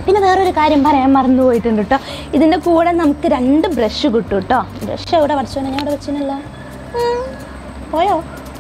പിന്നെ വേറൊരു കാര്യം പറയാൻ മറന്നു പോയിട്ടുണ്ട് കേട്ടോ ഇതിൻ്റെ കൂടെ നമുക്ക് രണ്ട് ബ്രഷ് കിട്ടും കേട്ടോ ബ്രഷ് എവിടെ പഠിച്ചോ ഞാൻ അവിടെ വെച്ചിനല്ലോ ഉം. പോയോ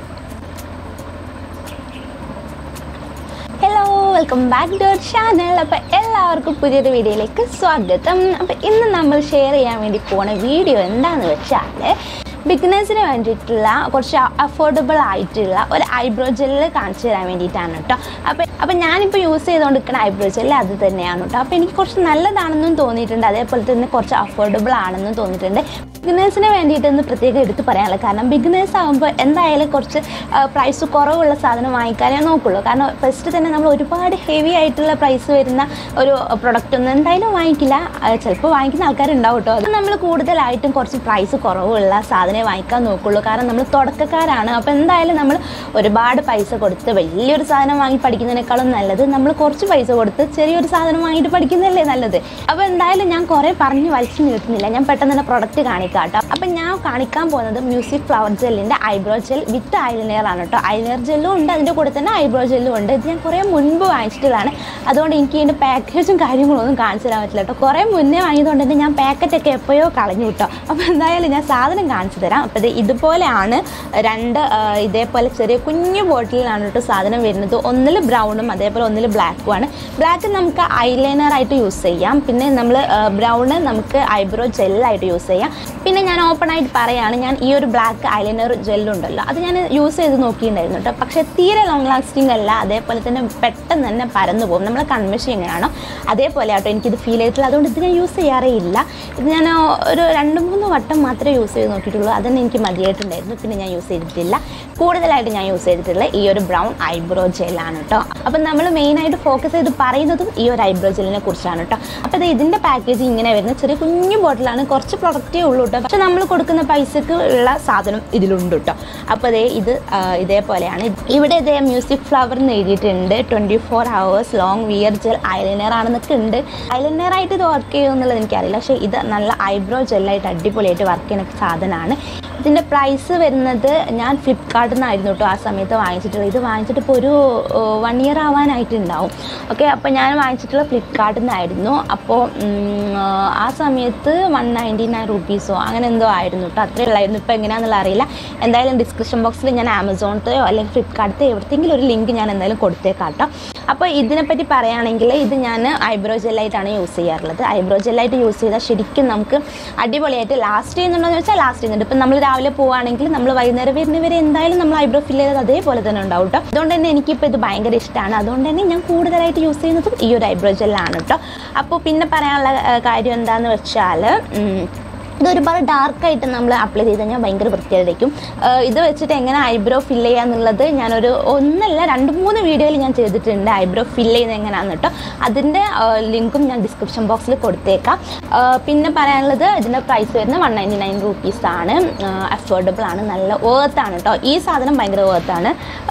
hello welcome back to our channel അപ്പോൾ എല്ലാവർക്കും പുതിയൊരു വീഡിയോയിലേക്ക് സ്വാഗതം അപ്പോൾ ഇന്ന് നമ്മൾ ഷെയർ ചെയ്യാൻ വേണ്ടി പോണ വീഡിയോ എന്താണെന്ന് വെച്ചാൽ ബിഗിനേഴ്സിന് വേണ്ടിയിട്ടുള്ള കുറച്ച് അഫോർഡബിൾ ആയിട്ടുള്ള ഒരു ഐബ്രോ ജെല്ല് കാണിച്ചു തരാൻ വേണ്ടിയിട്ടാണ് കേട്ടോ അപ്പോൾ അപ്പോൾ ഞാനിപ്പോൾ യൂസ് ചെയ്തുകൊണ്ടിരിക്കുന്ന ഐബ്രോ ജെല്ല് അത് തന്നെയാണ് കേട്ടോ അപ്പോൾ എനിക്ക് കുറച്ച് നല്ലതാണെന്നും തോന്നിയിട്ടുണ്ട് അതേപോലെ തന്നെ കുറച്ച് അഫോർഡബിൾ ആണെന്നും തോന്നിയിട്ടുണ്ട് ബിഗിനേഴ്സിന് വേണ്ടിയിട്ടൊന്ന് പ്രത്യേകം എടുത്ത് പറയാനുള്ളത് കാരണം ബിഗിനേഴ്സ് ആകുമ്പോൾ എന്തായാലും കുറച്ച് പ്രൈസ് കുറവുള്ള സാധനം വാങ്ങിക്കാനേ നോക്കുള്ളൂ കാരണം ഫസ്റ്റ് തന്നെ നമ്മൾ ഒരുപാട് ഹെവി ആയിട്ടുള്ള പ്രൈസ് വരുന്ന ഒരു പ്രൊഡക്റ്റ് ഒന്നും എന്തായാലും വാങ്ങിക്കില്ല ചിലപ്പോൾ വാങ്ങിക്കുന്ന ആൾക്കാരുണ്ടാവും കേട്ടോ അത് നമ്മൾ കൂടുതലായിട്ടും കുറച്ച് പ്രൈസ് കുറവുള്ള സാധനമേ വാങ്ങിക്കാൻ നോക്കുള്ളൂ കാരണം നമ്മൾ തുടക്കക്കാരാണ് അപ്പോൾ എന്തായാലും നമ്മൾ ഒരുപാട് പൈസ കൊടുത്ത് വലിയൊരു സാധനം വാങ്ങി പഠിക്കുന്നതിനേക്കാളും നല്ലത് നമ്മൾ കുറച്ച് പൈസ കൊടുത്ത് ചെറിയൊരു സാധനം വാങ്ങിയിട്ട് പഠിക്കുന്നതല്ലേ നല്ലത് അപ്പോൾ എന്തായാലും ഞാൻ കുറേ പറഞ്ഞ് വലിച്ചു നീട്ടുന്നില്ല ഞാൻ പെട്ടെന്ന് തന്നെ പ്രൊഡക്റ്റ് കാണിക്കാം കേട്ടോ അപ്പം ഞാൻ കാണിക്കാൻ പോകുന്നത് മ്യൂസിക് ഫ്ലവർ ജെല്ലിൻ്റെ ഐബ്രോ ജെൽ വിത്ത് ഐലൈനർ ആണ് കേട്ടോ ഐലൈനർ ജെല്ലും ഉണ്ട് അതിൻ്റെ കൂടെ തന്നെ ഐബ്രോ ജെല്ലും ഉണ്ട് ഇത് ഞാൻ കുറേ മുൻപ് വാങ്ങിച്ചിട്ടുള്ളതാണ് അതുകൊണ്ട് എനിക്ക് ഇതിൻ്റെ പാക്കേജും കാര്യങ്ങളും ഒന്നും കാണിച്ചു തരാൻ പറ്റില്ല കേട്ടോ കുറേ മുന്നേ വാങ്ങിയതുകൊണ്ട് തന്നെ ഞാൻ പാക്കറ്റൊക്കെ എപ്പോഴോ കളഞ്ഞു കേട്ടോ അപ്പോൾ എന്തായാലും ഞാൻ സാധനം കാണിച്ചു തരാം അപ്പോൾ ഇത് ഇതുപോലെയാണ് രണ്ട് ആ, ഇതേപോലെ ചെറിയ കുഞ്ഞു ബോട്ടിലാണ് കേട്ടോ സാധനം വരുന്നത് ഒന്നിൽ ബ്രൗണും അതേപോലെ ഒന്നിൽ ബ്ലാക്കും ആണ് ബ്ലാക്ക് നമുക്ക് ഐലൈനർ ആയിട്ട് യൂസ് ചെയ്യാം പിന്നെ നമ്മൾ ബ്രൗണ് നമുക്ക് ഐബ്രോ ജെല്ലായിട്ട് യൂസ് ചെയ്യാം പിന്നെ ഞാൻ ഓപ്പൺ ആയിട്ട് പറയാണ് ഞാൻ ഈ ഒരു ബ്ലാക്ക് ഐലൈനർ ജെല്ലുണ്ടല്ലോ അത് ഞാൻ യൂസ് ചെയ്ത് നോക്കിയിട്ടുണ്ടായിരുന്നു കേട്ടോ പക്ഷേ തീരെ ലോങ് ലാസ്റ്റിംഗ് അല്ല അതേപോലെ തന്നെ പെട്ടെന്ന് തന്നെ പരന്നു പോകും നമ്മളെ കൺവെൻഷൻ എങ്ങനെയാണോ അതേപോലെ ആട്ടോ എനിക്കിത് ഫീൽ ചെയ്തിട്ടുള്ളത് അതുകൊണ്ട് ഇത് ഞാൻ യൂസ് ചെയ്യാറേ ഇല്ല ഇത് ഞാൻ ഒരു രണ്ട് മൂന്ന് വട്ടം മാത്രമേ യൂസ് ചെയ്ത് നോക്കിയിട്ടുള്ളൂ അതന്നെ എനിക്ക് മതിയായിട്ടുണ്ടായിരുന്നു പിന്നെ ഞാൻ യൂസ് ചെയ്തിട്ടില്ല കൂടുതലായിട്ട് ഞാൻ യൂസ് ചെയ്തിട്ടുള്ള ഈ ഒരു ബ്രൗൺ ഐബ്രോ ജെല്ലാണ് കേട്ടോ അപ്പം നമ്മൾ മെയിനായിട്ട് ഫോക്കസ് ചെയ്ത് പറയുന്നതും ഈ ഒരു ഐബ്രോ ജെല്ലിനെ കുറിച്ചാണ് കേട്ടോ അപ്പോൾ ഇത് ഇതിൻ്റെ പാക്കേജ് ഇങ്ങനെ വരുന്ന ചെറിയ കുഞ്ഞു ബോട്ടിലാണ് കുറച്ച് പ്രൊഡക്റ്റേ ഉള്ളൂ കേട്ടോ പക്ഷെ നമ്മൾ കൊടുക്കുന്ന പൈസക്ക് ഉള്ള സാധനം ഇതിലുണ്ട് കേട്ടോ അപ്പോൾ അതേ ഇത് ആ, ഇതേപോലെയാണ് ഇവിടെ ഇതേ മ്യൂസിക് ഫ്ലവർ എന്ന് എഴുതിയിട്ടുണ്ട് twenty four hours long wear gel eyeliner ആണെന്നൊക്കെ ഉണ്ട് ഐലൈനർ ആയിട്ട് ഇത് വർക്ക് ചെയ്യുമെന്നുള്ളത് എനിക്കറിയില്ല പക്ഷേ ഇത് നല്ല ഐബ്രോ ജെല്ലായിട്ട് അടിപൊളിയായിട്ട് വർക്ക് ചെയ്യുന്ന സാധനമാണ് ഇതിൻ്റെ പ്രൈസ് വരുന്നത് ഞാൻ ഫ്ലിപ്കാർട്ടിൽ നിന്നായിരുന്നു കേട്ടോ ആ സമയത്ത് വാങ്ങിച്ചിട്ടുള്ളത് ഇത് വാങ്ങിച്ചിട്ട് ഇപ്പോൾ ഒരു വൺ ഇയർ ആവാനായിട്ടുണ്ടാവും ഓക്കെ അപ്പോൾ ഞാൻ വാങ്ങിച്ചിട്ടുള്ള ഫ്ലിപ്കാർട്ടിൽ നിന്നായിരുന്നു അപ്പോൾ ഉം, ആ സമയത്ത് വൺ നയൻറ്റി നയൻ റുപ്പീസോ അങ്ങനെ എന്തോ ആയിരുന്നു കേട്ടോ അത്രേ ഉള്ളായിരുന്നു ഇപ്പോൾ എങ്ങനെയാണെന്നുള്ള അറിയില്ല എന്തായാലും ഡിസ്ക്രിപ്ഷൻ ബോക്സിൽ ഞാൻ ആമസോണത്തെയോ അല്ലെങ്കിൽ ഫ്ലിപ്കാർട്ടിലോ എവിടത്തെങ്കിലും ഒരു ലിങ്ക് ഞാൻ എന്തായാലും കൊടുത്തേക്കാം കേട്ടോ അപ്പോൾ ഇതിനെപ്പറ്റി പറയുകയാണെങ്കിൽ ഇത് ഞാൻ ഐബ്രോ ജെല്ലായിട്ടാണ് യൂസ് ചെയ്യാറുള്ളത് ഐബ്രോ ജെല്ലായിട്ട് യൂസ് ചെയ്താൽ ശരിക്കും നമുക്ക് അടിപൊളിയായിട്ട് ലാസ്റ്റ് ചെയ്യുന്നുണ്ടോ എന്ന് വെച്ചാൽ ലാസ്റ്റ് ചെയ്യുന്നുണ്ട് ഇപ്പം നമ്മൾ രാവിലെ പോവുകയാണെങ്കിൽ നമ്മൾ വൈകുന്നേരം വരുന്ന വരെ എന്തായാലും നമ്മൾ ഐബ്രോ ഫിൽ ചെയ്തത് അതേപോലെ തന്നെ ഉണ്ടാവും കേട്ടോ അതുകൊണ്ട് തന്നെ എനിക്കിപ്പോൾ ഇത് ഭയങ്കര ഇഷ്ടമാണ് അതുകൊണ്ട് തന്നെ ഞാൻ കൂടുതലായിട്ട് യൂസ് ചെയ്യുന്നതും ഈ ഒരു ഐബ്രോ ജെല്ലാണ് കേട്ടോ അപ്പോൾ പിന്നെ പറയാനുള്ള ആ, കാര്യം എന്താണെന്ന് വെച്ചാൽ ഉം, ഇത് ഒരുപാട് ഡാർക്കായിട്ട് നമ്മൾ അപ്ലൈ ചെയ്ത് കഴിഞ്ഞാൽ ഭയങ്കര വൃത്തിയായിരിക്കും ആഹ് ഇത് വെച്ചിട്ട് എങ്ങനെ ഐബ്രോ ഫില്ല് ചെയ്യാന്നുള്ളത് ഞാനൊരു ഒന്നല്ല രണ്ട് മൂന്ന് വീഡിയോയിൽ ഞാൻ ചെയ്തിട്ടുണ്ട് ഐബ്രോ ഫില്ല് ചെയ്യുന്നത് എങ്ങനെയാണെന്ന് കേട്ടോ അതിൻ്റെ ലിങ്കും ഞാൻ ഡിസ്ക്രിപ്ഷൻ ബോക്സിൽ കൊടുത്തേക്കാം ആഹ് പിന്നെ പറയാനുള്ളത് ഇതിൻ്റെ പ്രൈസ് വരുന്നത് വൺ നയൻറ്റി നയൻ റുപ്പീസാണ് അഫോർഡബിൾ ആണ് നല്ല worth ആണ് കേട്ടോ ഈ സാധനം ഭയങ്കര worth ആണ്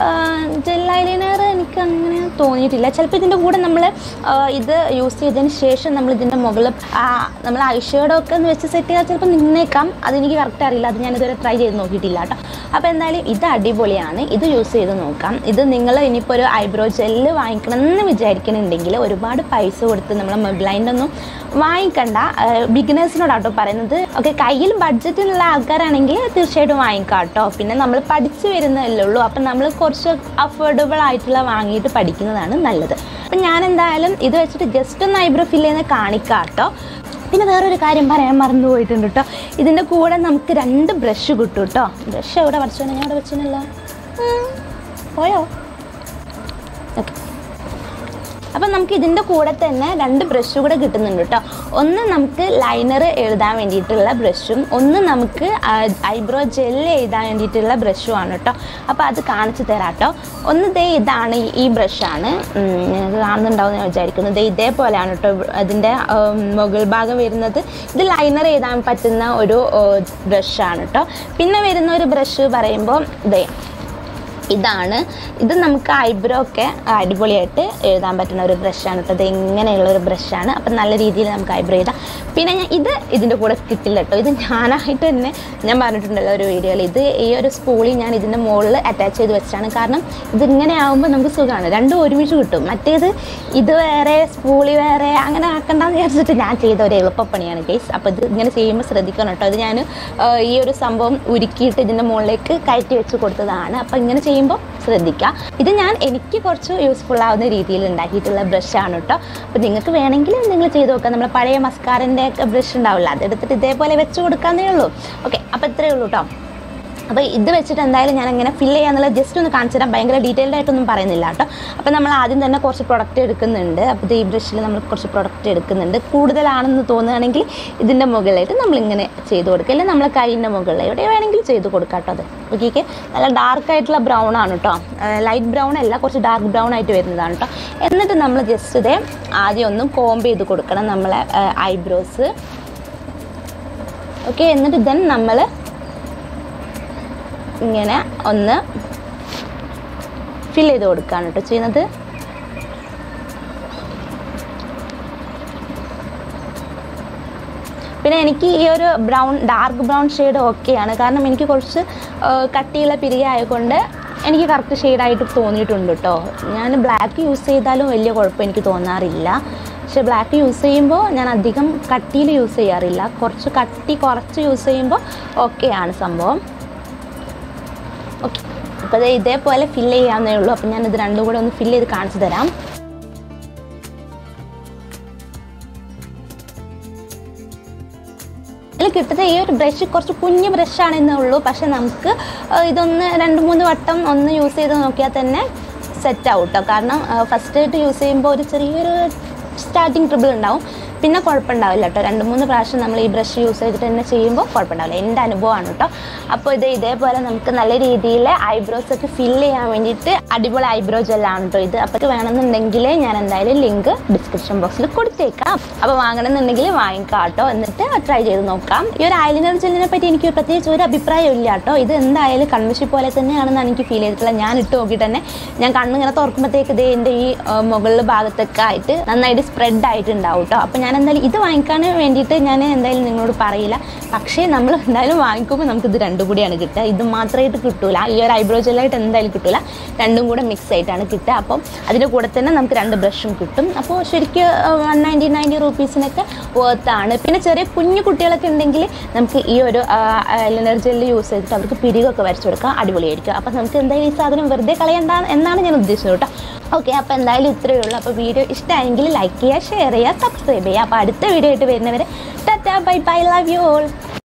ജെൽ ഐലൈനർ എനിക്ക് അങ്ങനെ തോന്നിയിട്ടില്ല ചിലപ്പോൾ ഇതിൻ്റെ കൂടെ നമ്മൾ ഇത് യൂസ് ചെയ്തതിന് ശേഷം നമ്മൾ ഇതിൻ്റെ മുകളിൽ നമ്മൾ ഐഷേഡോ ഒക്കെ ഒന്ന് വെച്ച് സെറ്റ് ചെയ്താൽ ചിലപ്പോൾ നിന്നേക്കാം അതെനിക്ക് കറക്റ്റ് അറിയില്ല അത് ഞാനിതുവരെ ട്രൈ ചെയ്ത് നോക്കിയിട്ടില്ല കേട്ടോ അപ്പോൾ എന്തായാലും ഇത് അടിപൊളിയാണ് ഇത് യൂസ് ചെയ്ത് നോക്കാം ഇത് നിങ്ങൾ ഇനിയിപ്പോൾ ഒരു ഐബ്രോ ജെല്ല് വാങ്ങിക്കണം എന്ന് വിചാരിക്കുന്നുണ്ടെങ്കിൽ ഒരുപാട് പൈസ കൊടുത്ത് നമ്മൾ മൊബൈലൊന്നും വാങ്ങിക്കണ്ട ബിഗിനേഴ്സിനോടാട്ടോ പറയുന്നത് ഓക്കെ കയ്യിൽ ബഡ്ജറ്റിലുള്ള ആൾക്കാരാണെങ്കിൽ തീർച്ചയായിട്ടും വാങ്ങിക്കാം കേട്ടോ പിന്നെ നമ്മൾ പഠിച്ചു വരുന്നതല്ലേ ഉള്ളൂ അപ്പം നമ്മൾ കുറച്ച് അഫോർഡബിൾ ആയിട്ടുള്ള വാങ്ങിയിട്ട് പഠിക്കുന്നതാണ് നല്ലത് അപ്പം ഞാൻ എന്തായാലും ഇത് വെച്ചിട്ട് ജസ്റ്റ് ഒന്ന് ഐബ്രോ ഫില്ല് ചെയ്യുന്നത് കാണിക്കാം കേട്ടോ പിന്നെ വേറൊരു കാര്യം പറയാൻ മറന്നു പോയിട്ടുണ്ട് കേട്ടോ ഇതിൻ്റെ കൂടെ നമുക്ക് രണ്ട് ബ്രഷ് കിട്ടും കേട്ടോ ബ്രഷ് എവിടെ പഠിച്ചോ ഞാൻ അവിടെ വെച്ചിനല്ലോ ഉം. പോയോ ഓക്കെ അപ്പം നമുക്ക് ഇതിൻ്റെ കൂടെ തന്നെ രണ്ട് ബ്രഷ് കൂടെ കിട്ടുന്നുണ്ട് കേട്ടോ ഒന്ന് നമുക്ക് ലൈനർ എഴുതാൻ വേണ്ടിയിട്ടുള്ള ബ്രഷും ഒന്ന് നമുക്ക് ഐബ്രോ ജെല്ല് എഴുതാൻ വേണ്ടിയിട്ടുള്ള ബ്രഷും ആണ് കേട്ടോ അപ്പോൾ അത് കാണിച്ചു തരാം കേട്ടോ ഒന്ന് ദേ ഇതാണ് ഈ- ഈ ബ്രഷാണ് നിങ്ങൾക്ക് കാണുന്നുണ്ടാവും ഞാൻ വിചാരിക്കുന്നു ദേ ഇതേപോലെയാണ് കേട്ടോ അതിൻ്റെ മുകൾ ഭാഗം വരുന്നത് ഇത് ലൈനർ എഴുതാൻ പറ്റുന്ന ഒരു ബ്രഷാണ് കേട്ടോ പിന്നെ വരുന്ന ഒരു ബ്രഷ് പറയുമ്പോൾ ദേ ഇതാണ് ഇത് നമുക്ക് ഐബ്രോ ഒക്കെ അടിപൊളിയായിട്ട് എഴുതാൻ പറ്റുന്ന ഒരു ബ്രഷാണ് കേട്ടോ ഇത് ഇങ്ങനെയുള്ള ഒരു ബ്രഷാണ് അപ്പം നല്ല രീതിയിൽ നമുക്ക് ഐബ്രോ എഴുതാം പിന്നെ ഞാൻ ഇത് ഇതിൻ്റെ കൂടെ കിട്ടില്ല കേട്ടോ ഇത് ഞാനായിട്ട് തന്നെ ഞാൻ പറഞ്ഞിട്ടുണ്ടല്ലോ ഒരു വീഡിയോയിൽ ഇത് ഈ ഒരു സ്പൂളിൽ ഞാൻ ഇതിൻ്റെ മുകളിൽ അറ്റാച്ച് ചെയ്ത് വെച്ചാണ് കാരണം ഇതിങ്ങനെ ആകുമ്പോൾ നമുക്ക് സുഖമാണ് രണ്ടും ഒരുമിച്ച് കിട്ടും മറ്റേത് ഇത് വേറെ സ്പൂളി വേറെ അങ്ങനെ ആക്കണ്ടെന്ന് വിചാരിച്ചിട്ട് ഞാൻ ചെയ്ത ഒരു എളുപ്പപ്പണിയാണ് കേസ് അപ്പോൾ ഇത് ഇങ്ങനെ ചെയ്യുമ്പോൾ ശ്രദ്ധിക്കണം കേട്ടോ ഇത് ഞാൻ ഈ ഒരു സംഭവം ഉരുക്കിയിട്ട് ഇതിൻ്റെ മുകളിലേക്ക് കയറ്റി വെച്ച് കൊടുത്തതാണ് അപ്പോൾ ഇങ്ങനെ ചെയ്യുമ്പോൾ ശ്രദ്ധിക്കുക ഇത് ഞാൻ എനിക്ക് കുറച്ച് യൂസ്ഫുൾ ആവുന്ന രീതിയിൽ ഉണ്ടാക്കിയിട്ടുള്ള ബ്രഷാണ് കേട്ടോ അപ്പോൾ നിങ്ങൾക്ക് വേണമെങ്കിൽ നിങ്ങൾ ചെയ്ത് നോക്കാം നമ്മുടെ പഴയ മസ്കാറിൻ്റെ ഒക്കെ ബ്രഷ് ഉണ്ടാവില്ല അതെടുത്തിട്ട് ഇതേപോലെ വെച്ച് കൊടുക്കാന്നേ ഉള്ളൂ ഓക്കെ അപ്പോൾ ഇത്രയേ ഉള്ളൂ കേട്ടോ അപ്പോൾ ഇത് വെച്ചിട്ട് എന്തായാലും ഞാൻ എങ്ങനെ ഫില്ല് ചെയ്യാന്നുള്ള ജസ്റ്റ് ഒന്ന് കാണിച്ചു തരാം ഭയങ്കര ഡീറ്റെയിൽഡ് ആയിട്ടൊന്നും പറയുന്നില്ല കേട്ടോ അപ്പോൾ നമ്മൾ ആദ്യം തന്നെ കുറച്ച് പ്രൊഡക്റ്റ് എടുക്കുന്നുണ്ട് അപ്പോൾ ഇത് ഈ ബ്രഷിൽ നമ്മൾ കുറച്ച് പ്രൊഡക്റ്റ് എടുക്കുന്നുണ്ട് കൂടുതലാണെന്ന് തോന്നുകയാണെങ്കിൽ ഇതിൻ്റെ മുകളിലായിട്ട് നമ്മളിങ്ങനെ ചെയ്ത് കൊടുക്കുക അല്ലെങ്കിൽ നമ്മളെ കൈയിൻ്റെ മുകളിൽ എവിടെ വേണമെങ്കിലും ചെയ്ത് കൊടുക്കാം കേട്ടോ അത് ഓക്കെ നല്ല ഡാർക്ക് ആയിട്ടുള്ള ബ്രൗൺ ആണ് കേട്ടോ ലൈറ്റ് ബ്രൗൺ അല്ല കുറച്ച് ഡാർക്ക് ബ്രൗൺ ആയിട്ട് വരുന്നതാണ് കേട്ടോ എന്നിട്ട് നമ്മൾ ജസ്റ്റ് ഇതേ ആദ്യം ഒന്ന് കോംബ് ചെയ്ത് കൊടുക്കണം നമ്മളെ ഐബ്രോസ് ഓക്കെ എന്നിട്ട് ദെൻ നമ്മൾ ഇങ്ങനെ ഒന്ന് ഫിൽ ചെയ്ത് കൊടുക്കുകയാണ് കേട്ടോ ചെയ്യുന്നത് പിന്നെ എനിക്ക് ഈ ഒരു ബ്രൗൺ ഡാർക്ക് ബ്രൗൺ ഷെയ്ഡ് ഓക്കെയാണ് കാരണം എനിക്ക് കുറച്ച് ആ, കട്ടിയുള്ള പിരിക ആയതുകൊണ്ട് എനിക്ക് കറക്റ്റ് ഷെയ്ഡായിട്ട് തോന്നിയിട്ടുണ്ട് കേട്ടോ ഞാൻ ബ്ലാക്ക് യൂസ് ചെയ്താലും വലിയ കുഴപ്പം എനിക്ക് തോന്നാറില്ല പക്ഷെ ബ്ലാക്ക് യൂസ് ചെയ്യുമ്പോൾ ഞാൻ അധികം കട്ടിയിൽ യൂസ് ചെയ്യാറില്ല കുറച്ച് കട്ടി കുറച്ച് യൂസ് ചെയ്യുമ്പോൾ ഓക്കെയാണ് സംഭവം ഓക്കെ അപ്പോൾ ഇത് ഇതേപോലെ ഫില്ല് ചെയ്യാവുന്നേ ഉള്ളൂ അപ്പോൾ ഞാൻ ഇത് രണ്ടും കൂടെ ഒന്ന് ഫില്ല് ചെയ്ത് കാണിച്ചു തരാം ഇതിൽ കിട്ടുന്ന ഈ ഒരു ബ്രഷ് കുറച്ച് കുഞ്ഞ് ബ്രഷാണെന്നേ ഉള്ളൂ പക്ഷെ നമുക്ക് ആ, ഇതൊന്ന് രണ്ട് മൂന്ന് വട്ടം ഒന്ന് യൂസ് ചെയ്ത് നോക്കിയാൽ തന്നെ സെറ്റ് ആവും കേട്ടോ കാരണം ഫസ്റ്റ് ആയിട്ട് യൂസ് ചെയ്യുമ്പോൾ ഒരു ചെറിയൊരു സ്റ്റാർട്ടിങ് ട്രിബിൾ ഉണ്ടാവും പിന്നെ കുഴപ്പമുണ്ടാവില്ല കേട്ടോ രണ്ട് മൂന്ന് പ്രാവശ്യം നമ്മൾ ഈ ബ്രഷ് യൂസ് ചെയ്തിട്ട് തന്നെ ചെയ്യുമ്പോൾ കുഴപ്പമുണ്ടാവില്ല എൻ്റെ അനുഭവമാണ് കേട്ടോ അപ്പോൾ ഇത് ഇതേപോലെ നമുക്ക് നല്ല രീതിയിൽ ഐബ്രോസ് ഒക്കെ ഫില്ല് ചെയ്യാൻ വേണ്ടിയിട്ട് അടിപൊളി ഐബ്രോ ജെല്ലാണ് കേട്ടോ ഇത് അപ്പോൾ ഇത് വേണമെന്നുണ്ടെങ്കിൽ ഞാൻ എന്തായാലും ലിങ്ക് ഡിസ്ക്രിപ്ഷൻ ബോക്സിൽ കൊടുത്തേക്കാം അപ്പോൾ വാങ്ങണമെന്നുണ്ടെങ്കിൽ വാങ്ങിക്കാം കേട്ടോ എന്നിട്ട് ട്രൈ ചെയ്ത് നോക്കാം ഈ ഒരു ഐലിനർ ജെല്ലിനെ പറ്റി എനിക്ക് പ്രത്യേകിച്ച് ഒരു അഭിപ്രായം ഇല്ല കേട്ടോ ഇത് എന്തായാലും കൺവശി പോലെ തന്നെയാണെന്നാണ് എനിക്ക് ഫീൽ ചെയ്തിട്ടുള്ളത് ഞാൻ ഇട്ട് നോക്കിയിട്ട് തന്നെ ഞാൻ കണ്ണിങ്ങനെ തുറക്കുമ്പോഴത്തേക്ക് ഇത് എൻ്റെ ഈ ആ, മുകളിൽ ഭാഗത്തൊക്കെ ആയിട്ട് നന്നായിട്ട് സ്പ്രെഡ് ആയിട്ടുണ്ടാവും കേട്ടോ അപ്പോൾ ഞാൻ എന്തായാലും ഇത് വാങ്ങിക്കാൻ വേണ്ടിയിട്ട് ഞാൻ എന്തായാലും നിങ്ങളോട് പറയില്ല പക്ഷേ നമ്മൾ എന്തായാലും വാങ്ങിക്കുമ്പോൾ നമുക്ക് ഇത് രണ്ടും കൂടിയാണ് കിട്ടുക ഇത് മാത്രമായിട്ട് കിട്ടൂല ഈ ഒരു ഐബ്രോ ജെല്ലായിട്ട് എന്തായാലും കിട്ടൂല രണ്ടും കൂടെ മിക്സ് ആയിട്ടാണ് കിട്ടുക അപ്പം അതിൻ്റെ കൂടെ തന്നെ നമുക്ക് രണ്ട് ബ്രഷും കിട്ടും അപ്പോൾ ശരിക്കും വൺ നയൻറ്റി നയൻറ്റി റുപ്പീസിനൊക്കെ വർത്താണ് പിന്നെ ചെറിയ കുഞ്ഞു കുട്ടികളൊക്കെ ഉണ്ടെങ്കിൽ നമുക്ക് ഈ ഒരു ലിനർ ജെല്ല് യൂസ് ചെയ്തിട്ട് അവർക്ക് പിരികൊക്കെ വരച്ചു കൊടുക്കാം അടിപൊളിയായിരിക്കും അപ്പോൾ നമുക്ക് എന്തായാലും ഈ സാധനം വെറുതെ കളയണ്ട എന്നാണ് ഞാൻ ഉദ്ദേശിച്ചത് കേട്ടോ ഓക്കെ അപ്പോൾ എന്തായാലും ഇത്രയേ ഉള്ളൂ അപ്പോൾ വീഡിയോ ഇഷ്ടമായെങ്കിൽ ലൈക്ക് ചെയ്യുക ഷെയർ ചെയ്യുക സബ്സ്ക്രൈബ് ചെയ്യുക അപ്പോൾ അടുത്ത വീഡിയോ ആയിട്ട് വരുന്നവരെ tata bye bye love you all